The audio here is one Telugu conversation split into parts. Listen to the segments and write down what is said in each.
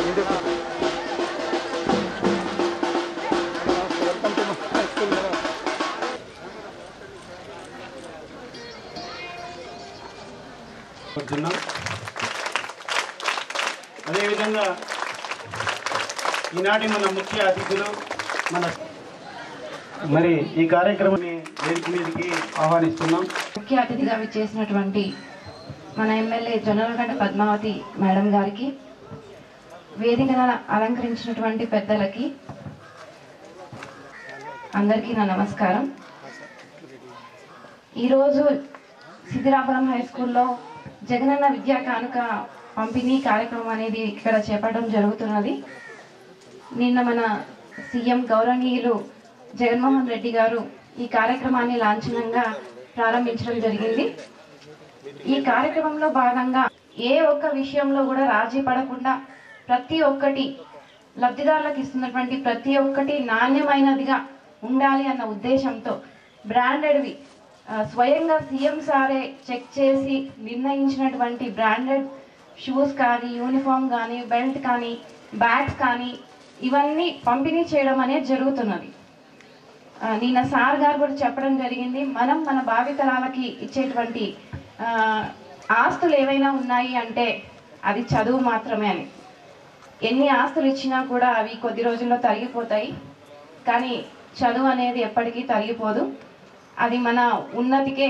కోరుతున్నాం అదేవిధంగా ఈనాటి మన ముఖ్య అతిథులు మన మరి ఈ కార్యక్రమాన్ని వేదిక మీదకి ఆహ్వానిస్తున్నాం ముఖ్య అతిథిగా విచ్చేసినటువంటి మన ఎమ్మెల్యే జొన్నలగడ్డ పద్మావతి మేడం గారికి వేదికను అలంకరించినటువంటి పెద్దలకి అందరికీ నా నమస్కారం ఈరోజు సిద్ధిరాపురం హై స్కూల్లో జగనన్న విద్యా కానుక పంపిణీ కార్యక్రమం అనేది ఇక్కడ చేపట్టడం జరుగుతున్నది నిన్న మన సీఎం గౌరవనీయులు జగన్మోహన్ రెడ్డి గారు ఈ కార్యక్రమాన్ని లాంఛనంగా ప్రారంభించడం జరిగింది ఈ కార్యక్రమంలో భాగంగా ఏ ఒక్క విషయంలో కూడా రాజీ పడకుండా ప్రతి ఒక్కటి లబ్ధిదారులకు ఇస్తున్నటువంటి ప్రతి ఒక్కటి నాణ్యమైనదిగా ఉండాలి అన్న ఉద్దేశంతో బ్రాండెడ్వి ఆ, స్వయంగా సీఎం సారే చెక్ చేసి నిర్ణయించినటువంటి బ్రాండెడ్ షూస్ కానీ యూనిఫామ్ కానీ బెల్ట్ కానీ బ్యాగ్స్ కానీ ఇవన్నీ పంపిణీ చేయడం అనేది జరుగుతున్నది ఆ, నిన్న సార్ గారు కూడా చెప్పడం జరిగింది మనం మన భావితరాలకి ఇచ్చేటువంటి ఆ, ఆస్తులు ఏవైనా ఉన్నాయి అంటే అది చదువు మాత్రమే అని ఎన్ని ఆస్తులు ఇచ్చినా కూడా అవి కొద్ది రోజుల్లో తరిగిపోతాయి కానీ చదువు అనేది ఎప్పటికీ తరిగిపోదు అది మన ఉన్నతికే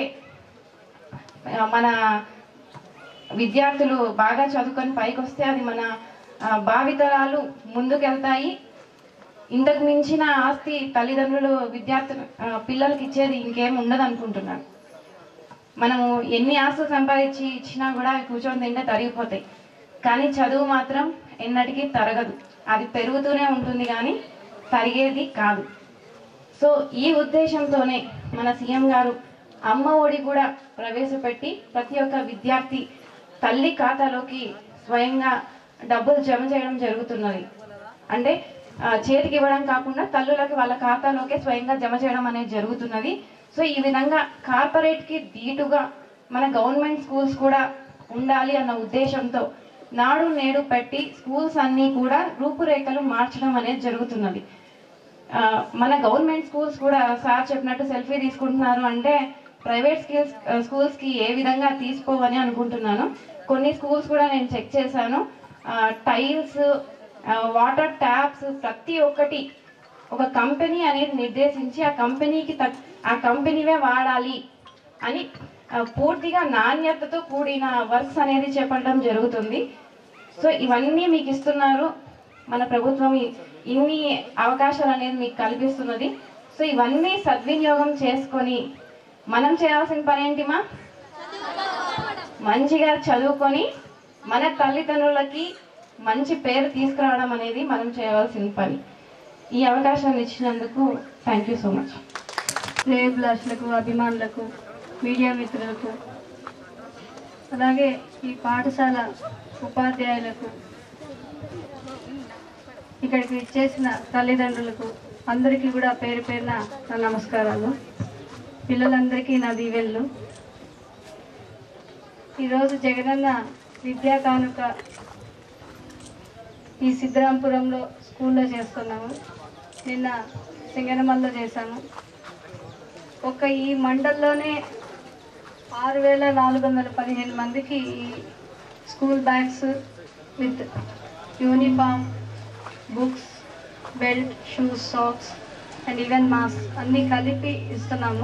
ఆ, మన విద్యార్థులు బాగా చదువుకొని పైకి వస్తే అది మన ఆ, భావితరాలు ముందుకెళ్తాయి ఇంతకు మించిన ఆస్తి తల్లిదండ్రులు విద్యార్థులు ఆ, పిల్లలకి ఇచ్చేది ఇంకేం ఉండదు అనుకుంటున్నాను మనము ఎన్ని ఆస్తులు సంపాదించి ఇచ్చినా కూడా అవి కూర్చొని తింటే తరిగిపోతాయి కానీ చదువు మాత్రం ఎన్నటికీ తరగదు అది పెరుగుతూనే ఉంటుంది కానీ తరిగేది కాదు సో ఈ ఉద్దేశంతోనే మన సీఎం గారు అమ్మ ఒడి కూడా ప్రవేశపెట్టి ప్రతి ఒక్క విద్యార్థి తల్లి ఖాతాలోకి స్వయంగా డబ్బులు జమ చేయడం జరుగుతున్నది అంటే ఆ, చేతికి ఇవ్వడం కాకుండా తల్లులకి వాళ్ళ ఖాతాలోకే స్వయంగా జమ చేయడం అనేది జరుగుతున్నది సో ఈ విధంగా కార్పొరేట్కి ధీటుగా మన గవర్నమెంట్ స్కూల్స్ కూడా ఉండాలి అన్న ఉద్దేశంతో నాడు నేడు పెట్టి స్కూల్స్ అన్నీ కూడా రూపురేఖలు మార్చడం అనేది జరుగుతున్నది ఆ, మన గవర్నమెంట్ స్కూల్స్ కూడా సార్ చెప్పినట్టు సెల్ఫీ తీసుకుంటున్నారు అంటే ప్రైవేట్ స్కూల్స్ స్కూల్స్కి ఏ విధంగా తీసుకోవని అనుకుంటున్నాను కొన్ని స్కూల్స్ కూడా నేను చెక్ చేశాను టైల్స్ వాటర్ ట్యాప్స్ ప్రతి ఒక్కటి ఒక కంపెనీ అనేది నిర్దేశించి ఆ కంపెనీకి తక్ ఆ కంపెనీవే వాడాలి అని ఆ, పూర్తిగా నాణ్యతతో కూడిన వర్క్స్ అనేది చేపట్టడం జరుగుతుంది సో ఇవన్నీ మీకు ఇస్తున్నారు మన ప్రభుత్వం ఇ- ఇన్ని అవకాశాలు అనేది మీకు కల్పిస్తున్నది సో ఇవన్నీ సద్వినియోగం చేసుకొని మనం చేయాల్సిన పని ఏంటిమా మంచిగా చదువుకొని మన తల్లిదండ్రులకి మంచి పేరు తీసుకురావడం అనేది మనం చేయవలసిన పని ఈ అవకాశాన్ని ఇచ్చినందుకు థ్యాంక్ యూ సో మచ్ శ్రేయభిలాషులకు అభిమానులకు మీడియా మిత్రులకు అలాగే ఈ పాఠశాల ఉపాధ్యాయులకు ఇక్కడికి ఇచ్చేసిన తల్లిదండ్రులకు అందరికీ కూడా పేరు పేరున నా నమస్కారాలు పిల్లలందరికీ నా దీవెళ్ళు ఈరోజు జగనన్న విద్యా కానుక ఈ సిద్ధరాంపురంలో స్కూల్లో చేస్తున్నాము నిన్న సింగనమల్లో చేశాము ఒక ఈ మండల్లోనే ఆరు వేల నాలుగు వందల పదిహేను మందికి ఈ school bags with uniform books belt shoes socks and even mask అన్నీ కలిపి ఇస్తున్నాము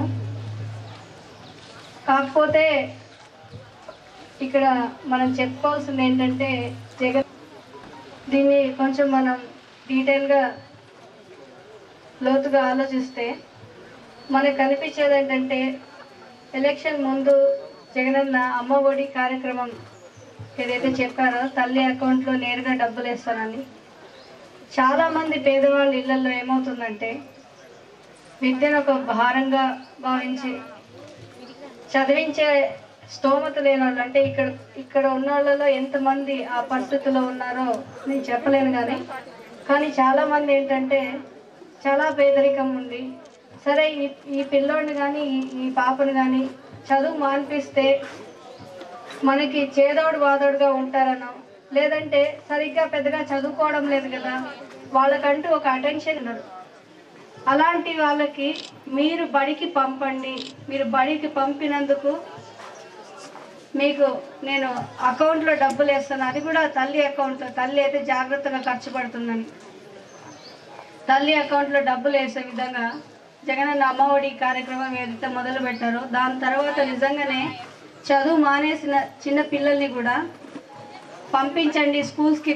కాకపోతే ఇక్కడ మనం చెప్పుకోవాల్సింది ఏంటంటే జగన్ దీన్ని కొంచెం మనం డీటెయిల్గా లోతుగా ఆలోచిస్తే మనకు కనిపించేది ఏంటంటే ఎలక్షన్ ముందు జగనన్న అమ్మ ఒడి కార్యక్రమం ఏదైతే చెప్పారో తల్లి అకౌంట్లో నేరుగా డబ్బులు వేస్తానని చాలామంది పేదవాళ్ళ ఇళ్లలో ఏమవుతుందంటే విద్యను ఒక భారంగా భావించి చదివించే స్తోమత లేని వాళ్ళు అంటే ఇక్కడ ఇక్కడ ఉన్న వాళ్ళలో ఎంతమంది ఆ పరిస్థితిలో ఉన్నారో నేను చెప్పలేను కానీ కానీ చాలామంది ఏంటంటే చాలా పేదరికం ఉంది సరే ఈ ఈ పిల్లోడిని కానీ ఈ- ఈ పాపను కానీ చదువు మాన్పిస్తే మనకి చేదోడు వాదోడుగా ఉంటారనో లేదంటే సరిగ్గా పెద్దగా చదువుకోవడం లేదు కదా వాళ్ళకంటూ ఒక అటెన్షన్ ఉండదు అలాంటి వాళ్ళకి మీరు బడికి పంపండి మీరు బడికి పంపినందుకు మీకు నేను అకౌంట్లో డబ్బులు వేస్తాను అది కూడా తల్లి అకౌంట్ తల్లి అయితే జాగ్రత్తగా ఖర్చు పడుతుందని తల్లి అకౌంట్లో డబ్బులు వేసే విధంగా జగనన్న అమ్మఒడి కార్యక్రమం ఏదైతే మొదలు పెట్టారో దాని తర్వాత నిజంగానే చదువు మానేసిన చిన్న పిల్లల్ని కూడా పంపించండి స్కూల్స్కి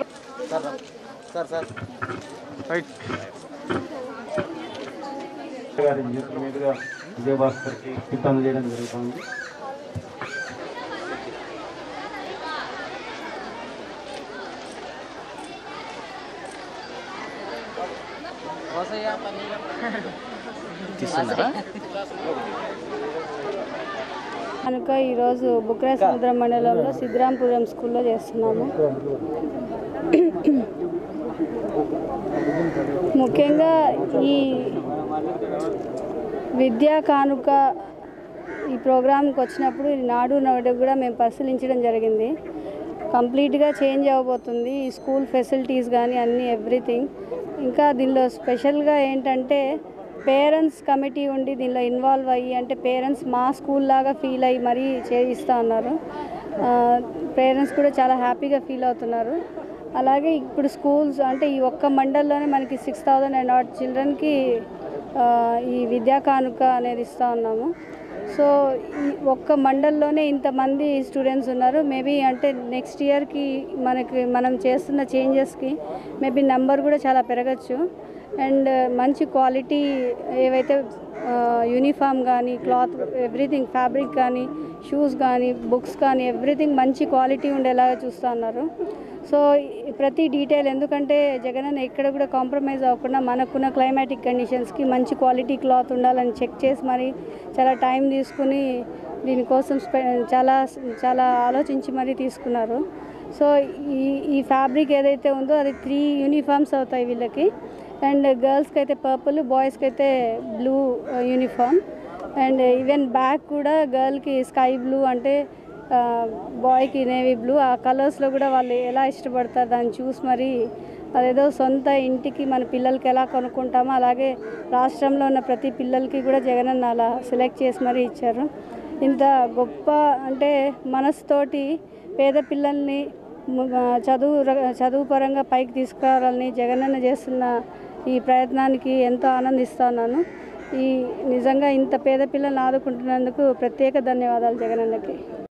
గారి చేతుల మీదుగా విజయభాస్కర్కి కిట్ అందజేయడం జరుగుతుంది కనుక ఈరోజు బుక్రా సముద్రం మండలంలో సిద్ధరాంపురం స్కూల్లో చేస్తున్నాము ముఖ్యంగా ఈ విద్యా కానుక ఈ ప్రోగ్రాంకి వచ్చినప్పుడు ఈ నాడు నాడు కూడా మేము పరిశీలించడం జరిగింది కంప్లీట్గా చేంజ్ అవ్వబోతుంది ఈ స్కూల్ ఫెసిలిటీస్ కానీ అన్నీ ఎవ్రీథింగ్ ఇంకా దీనిలో స్పెషల్గా ఏంటంటే పేరెంట్స్ కమిటీ ఉండి దీనిలో ఇన్వాల్వ్ అయ్యి అంటే పేరెంట్స్ మా స్కూల్ లాగా ఫీల్ అయ్యి మరీ చేయిస్తూ ఉన్నారు పేరెంట్స్ కూడా చాలా హ్యాపీగా ఫీల్ అవుతున్నారు అలాగే ఇప్పుడు స్కూల్స్ అంటే ఈ ఒక్క మండల్లోనే మనకి సిక్స్ థౌజండ్ అండ్ నాట్ చిల్డ్రన్కి ఈ విద్యా కానుక అనేది ఇస్తూ ఉన్నాము సో ఈ ఒక్క మండల్లోనే ఇంతమంది స్టూడెంట్స్ ఉన్నారు మేబీ అంటే నెక్స్ట్ ఇయర్కి మనకి మనం చేస్తున్న చేంజెస్కి మేబీ నెంబర్ కూడా చాలా పెరగచ్చు అండ్ మంచి క్వాలిటీ ఏవైతే యూనిఫామ్ కానీ క్లాత్ ఎవ్రీథింగ్ ఫ్యాబ్రిక్ కానీ షూస్ కానీ బుక్స్ కానీ ఎవ్రీథింగ్ మంచి క్వాలిటీ ఉండేలాగా చూస్తూ ఉన్నారు సో ఈ ప్రతి డీటెయిల్ ఎందుకంటే జగనన్న ఎక్కడ కూడా కాంప్రమైజ్ అవ్వకుండా మనకున్న క్లైమాటిక్ కండిషన్స్కి మంచి క్వాలిటీ క్లాత్ ఉండాలని చెక్ చేసి మరి చాలా టైం తీసుకుని దీనికోసం స్పె చాలా చాలా ఆలోచించి మరీ తీసుకున్నారు సో ఈ ఈ ఫ్యాబ్రిక్ ఏదైతే ఉందో అది త్రీ యూనిఫామ్స్ అవుతాయి వీళ్ళకి అండ్ గర్ల్స్కి అయితే పర్పుల్ బాయ్స్కి అయితే blue uniform and even bag కూడా గర్ల్కి స్కై బ్లూ అంటే బాయ్కి నేవీ బ్లూ ఆ కలర్స్లో కూడా వాళ్ళు ఎలా ఇష్టపడతారు దాన్ని చూసి మరి అదేదో సొంత ఇంటికి మన పిల్లలకి ఎలా కొనుక్కుంటామో అలాగే రాష్ట్రంలో ఉన్న ప్రతి పిల్లలకి కూడా జగనన్న అలా సెలెక్ట్ చేసి మరీ ఇచ్చారు ఇంత గొప్ప అంటే మనసుతోటి పేద పిల్లల్ని ము- చదువు ర- చదువు పరంగా పైకి తీసుకురావాలని జగనన్న చేస్తున్న ఈ ప్రయత్నానికి ఎంతో ఆనందిస్తున్నాను ఈ నిజంగా ఇంత పేద పిల్లల్ని ఆదుకుంటున్నందుకు ప్రత్యేక ధన్యవాదాలు జగనన్నకి